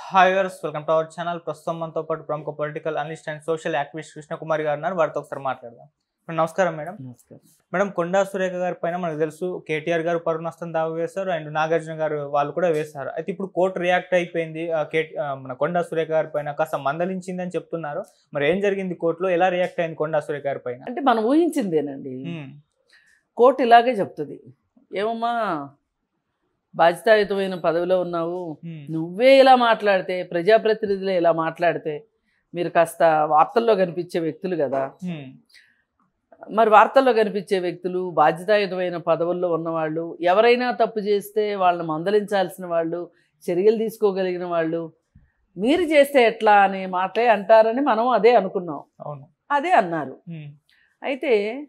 Hi viewers welcome to our channel ప్రస్తుతం మనతో పాటు ప్రముఖ political analyst and social activist Krishnakumari garu ఉన్నారు వారితో ఒకసారి మాట్లాడదాం ఇప్పుడు నమస్కారం మేడం నమస్కారం మేడం కొండా సురేఖ గారి పైన మనకు తెలుసు కేటీఆర్ గారు పరువు నష్టం దావా వేశారు అండ్ నాగార్జున గారు వాళ్ళు కూడా వేశారు అయితే ఇప్పుడు కోర్టు రియాక్ట్ అయిపోయింది ఆ, కే ఆ, మన కొండా సురేఖ గారి పైన కాస్త మందలించిందని చెప్తున్నారు మరి ఏం జరిగింది కోర్టులో ఎలా రియాక్ట్ అయింది కొండా సురేఖ గారి పైన అంటే మనం ఊహించిందేనండి ఉమ్, కోర్టు ఇలాగే చెప్తుంది ఏమమ్మా బాధ్యతాయుతమైన పదవిలో ఉన్నావు ఉమ్, నువ్వే ఇలా మాట్లాడితే ప్రజాప్రతినిధులే ఇలా మాట్లాడితే మీరు కాస్త వార్తల్లో కనిపించే వ్యక్తులు కదా ఉమ్, మరి వార్తల్లో కనిపించే వ్యక్తులు బాధ్యతాయుతమైన పదవుల్లో ఉన్నవాళ్ళు ఎవరైనా తప్పు చేస్తే వాళ్ళని మందలించాల్సిన వాళ్ళు చర్యలు తీసుకోగలిగిన వాళ్ళు మీరు చేస్తే ఎట్లా అనే మాటే అంటారని మనం అదే అనుకున్నాం అవును అదే అన్నారు ఉమ్, అయితే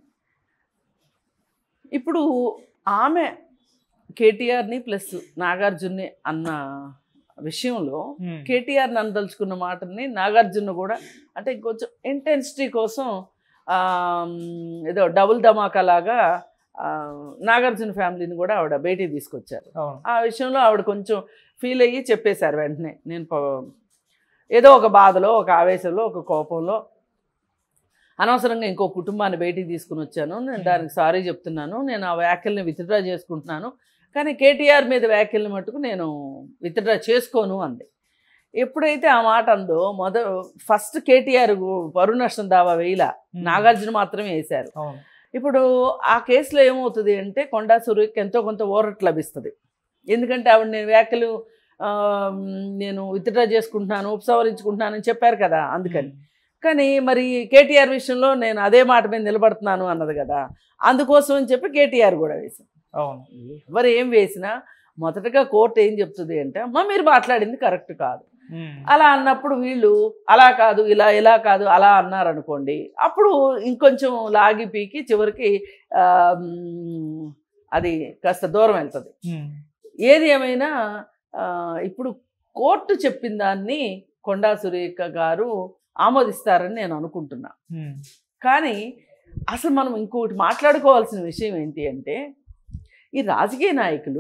ఇప్పుడు ఆమె కేటీఆర్ని ప్లస్ నాగార్జున్ని అన్న విషయంలో ఉమ్, కేటీఆర్ నన్ను తలుచుకున్న మాటని నాగార్జున కూడా అంటే కొంచెం ఇంటెన్సిటీ కోసం ఆ, ఏదో డబుల్ ధమాకా లాగా ఆ, నాగార్జున ఫ్యామిలీని కూడా ఆవిడ బయటికి తీసుకొచ్చారు అవును ఆ విషయంలో ఆవిడ కొంచెం ఫీల్ అయ్యి చెప్పేశారు వెంటనే నేను ప- ఏదో ఒక బాధలో ఒక ఆవేశంలో ఒక కోపంలో అనవసరంగా ఇంకో కుటుంబాన్ని బయటికి తీసుకుని వచ్చాను నేను దానికి సారీ చెప్తున్నాను నేను ఆ వ్యాఖ్యల్ని విత్డ్రా చేసుకుంటున్నాను కానీ కేటీఆర్ మీద వ్యాఖ్యల్ని మట్టుకు నేను విత్డ్రా చేసుకోను అంది ఎప్పుడైతే ఆ మాట అందో మొద ఫస్ట్ కేటీఆర్ పరువు నష్టం దావా వేయలా ఉమ్, నాగార్జున మాత్రమే వేశారు అవును ఇప్పుడు ఆ కేసులో ఏమవుతుంది అంటే కొండా సురేఖకి ఎంతో కొంత ఊరట లభిస్తుంది ఎందుకంటే ఆవిడ నేను వ్యాఖ్యలు ఆ, నేను విత్డ్రా చేసుకుంటున్నాను ఉపసంహరించుకుంటున్నాను అని చెప్పారు కదా అందుకని కానీ మరి కేటీఆర్ విషయంలో నేను అదే మాట మీద నిలబడుతున్నాను అన్నది కదా అందుకోసం అని చెప్పి కేటీఆర్ కూడా వేశాను అవును ఎవరు ఏం వేసినా మొదటగా కోర్టు ఏం చెప్తుంది అంటే అమ్మ మీరు మాట్లాడింది కరెక్ట్ కాదు ఉమ్, అలా అన్నప్పుడు వీళ్ళు అలా కాదు ఇలా ఇలా కాదు అలా అన్నారనుకోండి అప్పుడు ఇంకొంచెం లాగి పీకి చివరికి ఆ, మ్, అది కాస్త దూరం వెళ్తుంది ఉమ్, ఏది ఏమైనా ఆ, ఇప్పుడు కోర్టు చెప్పిన దాన్ని కొండా సురేఖ గారు ఆమోదిస్తారని నేను అనుకుంటున్నా ఉమ్, కానీ అసలు మనం ఇంకొకటి మాట్లాడుకోవాల్సిన విషయం ఏంటి అంటే ఈ రాజకీయ నాయకులు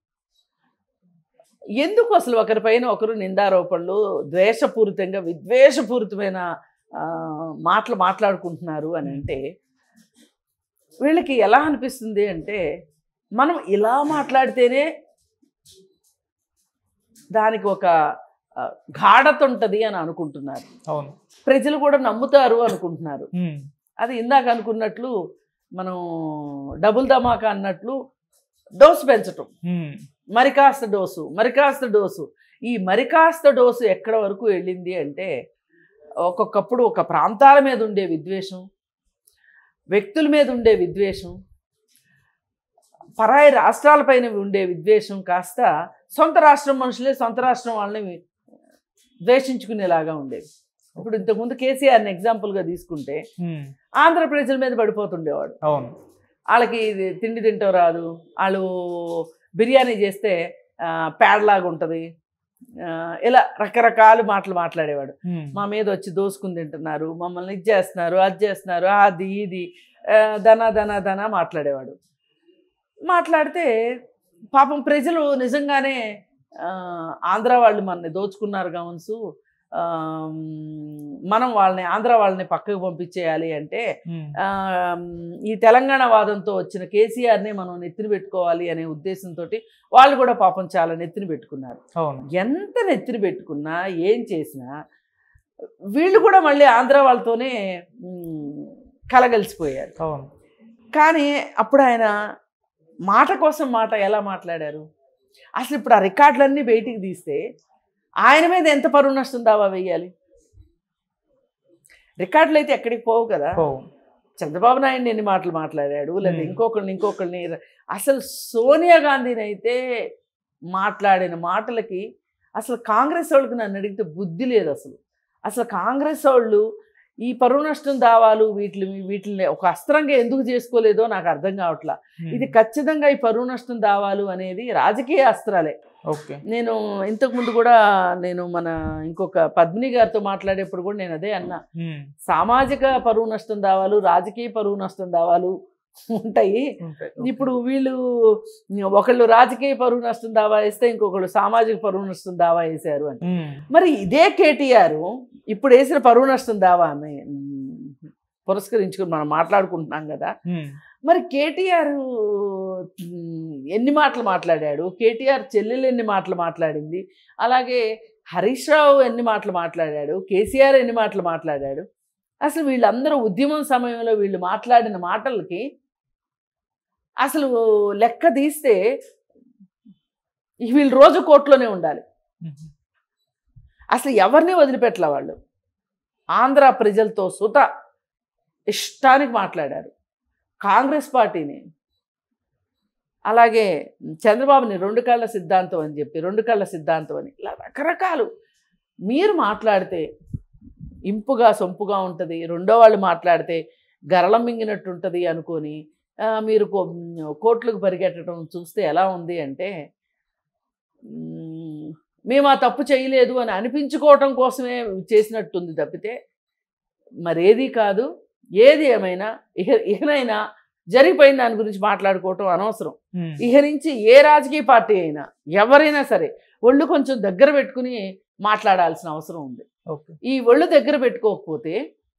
ఎందుకు అసలు ఒకరిపైన ఒకరు నిందారోపణలు ద్వేషపూరితంగా విద్వేషపూరితమైన ఆ, మాటలు మాట్లాడుకుంటున్నారు అని అంటే వీళ్ళకి ఎలా అనిపిస్తుంది అంటే మనం ఇలా మాట్లాడితేనే దానికి ఒక ఆ, గాఢత ఉంటుంది అని అనుకుంటున్నారు అవును ప్రజలు కూడా నమ్ముతారు అనుకుంటున్నారు ఉమ్, అది ఇందాక అనుకున్నట్లు మనం డబుల్ ధమాకా అన్నట్లు డోసు పెంచటం ఉమ్, మరి కాస్త డోసు మరి కాస్త డోసు ఈ మరి కాస్త డోసు ఎక్కడ వరకు వెళ్ళింది అంటే ఒక్కొక్కప్పుడు ఒక ప్రాంతాల మీద ఉండే విద్వేషం వ్యక్తుల మీద ఉండే విద్వేషం పరాయి రాష్ట్రాలపైన ఉండే విద్వేషం కాస్త సొంత రాష్ట్రం మనుషులే సొంత రాష్ట్రం వాళ్ళని ద్వేషించుకునేలాగా ఉండేది ఇప్పుడు ఇంతకుముందు కేసీఆర్ని ఎగ్జాంపుల్గా తీసుకుంటే ఉమ్, ఆంధ్ర ప్రజల మీద పడిపోతుండేవాడు అవును వాళ్ళకి ఇది తిండి తింటూ రాదు వాళ్ళు బిర్యానీ చేస్తే ఆ, పేడలాగా ఉంటుంది ఆ, ఇలా రకరకాల మాటలు మాట్లాడేవాడు ఉమ్, మా మీద వచ్చి దోసుకుని తింటున్నారు మమ్మల్ని ఇది చేస్తున్నారు అది చేస్తున్నారు అది ఇది ఆ, ధన ధన ధన మాట్లాడేవాడు మాట్లాడితే పాపం ప్రజలు నిజంగానే ఆ, ఆంధ్ర వాళ్ళు మనని దోచుకున్నారు కావచ్చు ఆ, మనం వాళ్ళని ఆంధ్ర వాళ్ళని పక్కకు పంపించేయాలి అంటే ఉమ్, ఆ, ఈ తెలంగాణ వాదంతో వచ్చిన కేసీఆర్ని మనం నెత్తిన పెట్టుకోవాలి అనే ఉద్దేశంతో వాళ్ళు కూడా పాపం చాలా నెత్తిన పెట్టుకున్నారు అవును ఎంత నెత్తిన పెట్టుకున్నా ఏం చేసినా వీళ్ళు కూడా మళ్ళీ ఆంధ్ర వాళ్ళతోనే మ్, కలగలిసిపోయారు అవును కానీ అప్పుడు ఆయన మాట కోసం మాట ఎలా మాట్లాడారు అసలు ఇప్పుడు ఆ రికార్డులన్నీ బయటికి తీస్తే ఆయన మీద ఎంత పరువు నష్టం దావా వేయాలి రికార్డులు అయితే ఎక్కడికి పోవు కదా పోవు చంద్రబాబు నాయుడు ఎన్ని మాటలు మాట్లాడాడు లేదా Hmm. ఇంకొకరిని ఇంకొకరిని అసలు సోనియా గాంధీని అయితే మాట్లాడిన మాటలకి అసలు కాంగ్రెస్ వాళ్ళకి నన్ను అడిగితే బుద్ధి లేదు అసలు అసలు కాంగ్రెస్ వాళ్ళు ఈ పరువు నష్టం దావాలు వీటిని వీటిని ఒక అస్త్రంగా ఎందుకు చేసుకోలేదో నాకు అర్థం కావట్లా ఉమ్, ఇది ఖచ్చితంగా ఈ పరువు నష్టం దావాలు అనేది రాజకీయ అస్త్రాలే ఓకే నేను ఇంతకుముందు కూడా నేను మన ఇంకొక పద్మిని గారితో మాట్లాడేప్పుడు కూడా నేను అదే అన్నా ఉమ్, సామాజిక పరువు నష్టం దావాలు రాజకీయ పరువు నష్టం దావాలు ఉంటాయి ఉంటాయి. ఇప్పుడు వీళ్ళు ఒకళ్ళు రాజకీయ పరువు నష్టం దావా వేస్తే ఇంకొకళ్ళు సామాజిక పరువు నష్టం దావా వేశారు అని ఉమ్, మరి ఇదే కేటీఆర్ ఇప్పుడు వేసిన పరువు నష్టం దావాని మ్, పురస్కరించుకుని మనం మాట్లాడుకుంటున్నాం కదా ఉమ్, మరి కేటీఆర్ మ్, ఎన్ని మాటలు మాట్లాడాడు కేటీఆర్ చెల్లెలు ఎన్ని మాటలు మాట్లాడింది అలాగే హరీష్ రావు ఎన్ని మాటలు మాట్లాడాడు కేసీఆర్ ఎన్ని మాటలు మాట్లాడాడు అసలు వీళ్ళందరూ ఉద్యమం సమయంలో వీళ్ళు మాట్లాడిన మాటలకి అసలు లెక్క తీస్తే వీళ్ళు రోజు కోర్టులోనే ఉండాలి ఉమ్, అసలు ఎవరిని వదిలిపెట్టలే వాళ్ళు ఆంధ్ర ప్రజలతో సుత ఇష్టానికి మాట్లాడారు కాంగ్రెస్ పార్టీని అలాగే చంద్రబాబుని రెండు కళ్ళ సిద్ధాంతం అని చెప్పి రెండు కళ్ళ సిద్ధాంతం అని ఇలా రకరకాలు మీరు మాట్లాడితే ఇంపుగా సొంపుగా ఉంటుంది రెండో వాళ్ళు మాట్లాడితే గరళం మింగినట్టు ఉంటుంది అనుకొని ఆ, మీరు కో- కోర్టులకు పరిగెట్టడం చూస్తే ఎలా ఉంది అంటే మ్, మేము ఆ తప్పు చేయలేదు అని అనిపించుకోవటం కోసమే చేసినట్టుంది తప్పితే మరేది కాదు ఏది ఏమైనా ఇహ ఇహనైనా జరిగిపోయిన దాని గురించి మాట్లాడుకోవటం అనవసరం ఉమ్, ఇహ నుంచి ఏ రాజకీయ పార్టీ అయినా ఎవరైనా సరే ఒళ్ళు కొంచెం దగ్గర పెట్టుకుని మాట్లాడాల్సిన అవసరం ఉంది ఓకే ఈ ఒళ్ళు దగ్గర పెట్టుకోకపోతే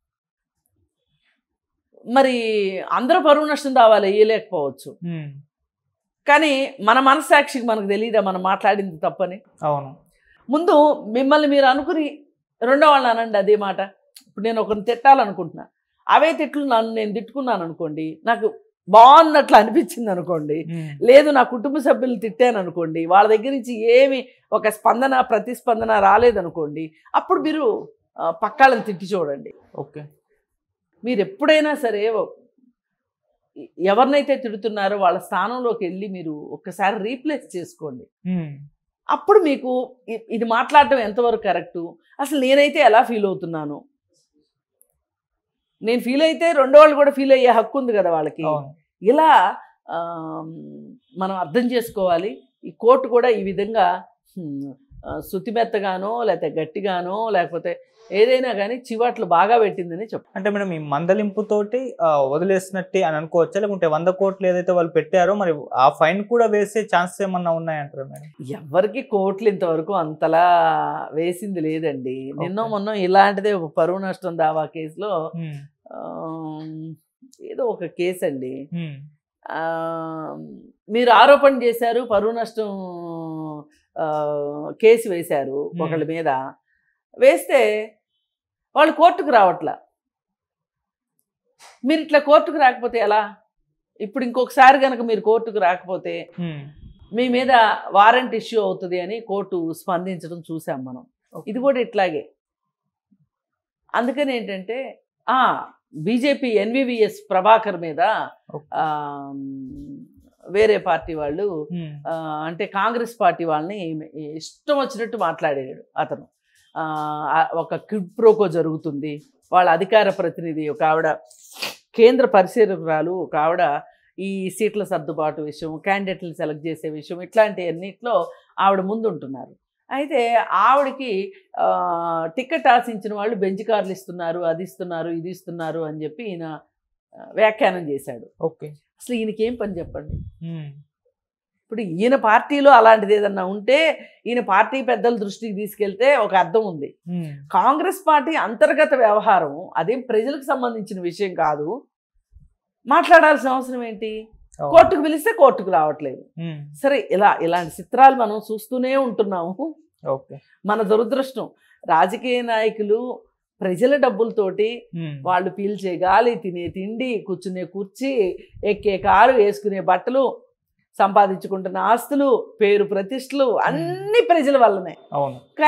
మరి అందరూ పరువు నష్టం దావాలి వేయలేకపోవచ్చు ఉమ్, కానీ మన మనస్సాక్షికి మనకు తెలియదా మనం మాట్లాడింది తప్పని అవును ముందు మిమ్మల్ని మీరు అనుకుని రెండో వాళ్ళని అనండి అదే మాట ఇప్పుడు నేను ఒకరిని తిట్టాలనుకుంటున్నా అవే తిట్లు నన్ను నేను తిట్టుకున్నాను అనుకోండి నాకు బాగున్నట్లు అనిపించింది అనుకోండి ఉమ్, లేదు నా కుటుంబ సభ్యులు తిట్టాను అనుకోండి వాళ్ళ దగ్గర నుంచి ఏమి ఒక స్పందన ప్రతిస్పందన రాలేదనుకోండి అప్పుడు మీరు ఆ, పక్కాళ్ళని తిట్టి చూడండి ఓకే మీరు ఎప్పుడైనా సరే ఓ- ఎవరినైతే తిడుతున్నారో వాళ్ళ స్థానంలోకి వెళ్ళి మీరు ఒక్కసారి రీప్లేస్ చేసుకోండి ఉమ్, అప్పుడు మీకు ఇ- ఇది మాట్లాడటం ఎంతవరకు కరెక్టు అసలు నేనైతే ఎలా ఫీల్ అవుతున్నాను నేను ఫీల్ అయితే రెండో వాళ్ళు కూడా ఫీల్ అయ్యే హక్కు ఉంది కదా వాళ్ళకి అవును ఇలా ఆమ్, మనం అర్థం చేసుకోవాలి ఈ కోర్టు కూడా ఈ విధంగా హ్మ్, ఆ, శుతిమెత్తగానో లేకపోతే గట్టిగానో లేకపోతే ఏదైనా కానీ చివాట్లు బాగా పెట్టిందని చెప్పు అంటే మేడం ఈ మందలింపుతోటి ఆ, వదిలేసినట్టే అని అనుకోవచ్చా లేకుంటే వంద కోట్లు ఏదైతే వాళ్ళు పెట్టారో మరి ఆ ఫైన్ కూడా వేసే ఛాన్సెస్ ఏమన్నా ఉన్నాయంటారా మేడం ఎవరికి కోట్లు ఇంతవరకు అంతలా వేసింది లేదండి నిన్నో Okay. మొన్న ఇలాంటిదే ఒక పరువు నష్టం దావా కేసులో ఉమ్, ఆమ్, ఏదో ఒక కేసు అండి ఉమ్, ఆ, మీరు ఆరోపణ చేశారు పరువు నష్టం ఆ, కేసు వేశారు Hmm. ఒకళ్ళ మీద వేస్తే వాళ్ళు కోర్టుకు రావట్లా మీరు ఇట్లా కోర్టుకు రాకపోతే ఎలా ఇప్పుడు ఇంకొకసారి కనుక మీరు కోర్టుకు రాకపోతే ఉమ్, మీ మీద వారెంట్ ఇష్యూ అవుతుంది అని కోర్టు స్పందించడం చూసాం మనం ఓకే. ఇది కూడా ఇట్లాగే అందుకని ఏంటంటే బీజేపీ ఎన్వివిఎస్ ప్రభాకర్ మీద ఓకే. ఆ, వేరే పార్టీ వాళ్ళు ఉమ్, ఆ, అంటే కాంగ్రెస్ పార్టీ వాళ్ళని ఇష్టం వచ్చినట్టు మాట్లాడాడు అతను ఆ, ఆ, ఒక క్విడ్ ప్రోకో జరుగుతుంది వాళ్ళ అధికార ప్రతినిధి ఒక ఆవిడ కేంద్ర పరిశీలకురాలు ఒక ఆవిడ ఈ సీట్ల సర్దుబాటు విషయం క్యాండిడేట్ని సెలెక్ట్ చేసే విషయం ఇట్లాంటి అన్నిట్లో ఆవిడ ముందు ఉంటున్నారు అయితే ఆవిడకి ఆ, టికెట్ ఆశించిన వాళ్ళు బెంచ్ కార్లు ఇస్తున్నారు అది ఇస్తున్నారు ఇది ఇస్తున్నారు అని చెప్పి ఈయన ఆ, వ్యాఖ్యానం చేశాడు ఓకే అసలు ఈయనకి ఏం పని చెప్పండి ఉమ్, ఇప్పుడు ఈయన పార్టీలో అలాంటిది ఏదన్నా ఉంటే ఈయన పార్టీ పెద్దల దృష్టికి తీసుకెళ్తే ఒక అర్థం ఉంది ఉమ్, కాంగ్రెస్ పార్టీ అంతర్గత వ్యవహారం అదేం ప్రజలకు సంబంధించిన విషయం కాదు మాట్లాడాల్సిన అవసరం ఏంటి అవును. కోర్టుకు పిలిస్తే కోర్టుకు రావట్లేదు ఉమ్, సరే ఇలా ఇలాంటి చిత్రాలు మనం చూస్తూనే ఉంటున్నాము ఓకే మన దురదృష్టం రాజకీయ నాయకులు ప్రజల డబ్బులతోటి ఉమ్, వాళ్ళు పీల్చే గాలి తినే తిండి కూర్చునే కుర్చీ ఎక్కే కారు వేసుకునే బట్టలు సంపాదించుకుంటున్న ఆస్తులు పేరు ప్రతిష్టలు అన్ని ప్రజల వల్లనే అవును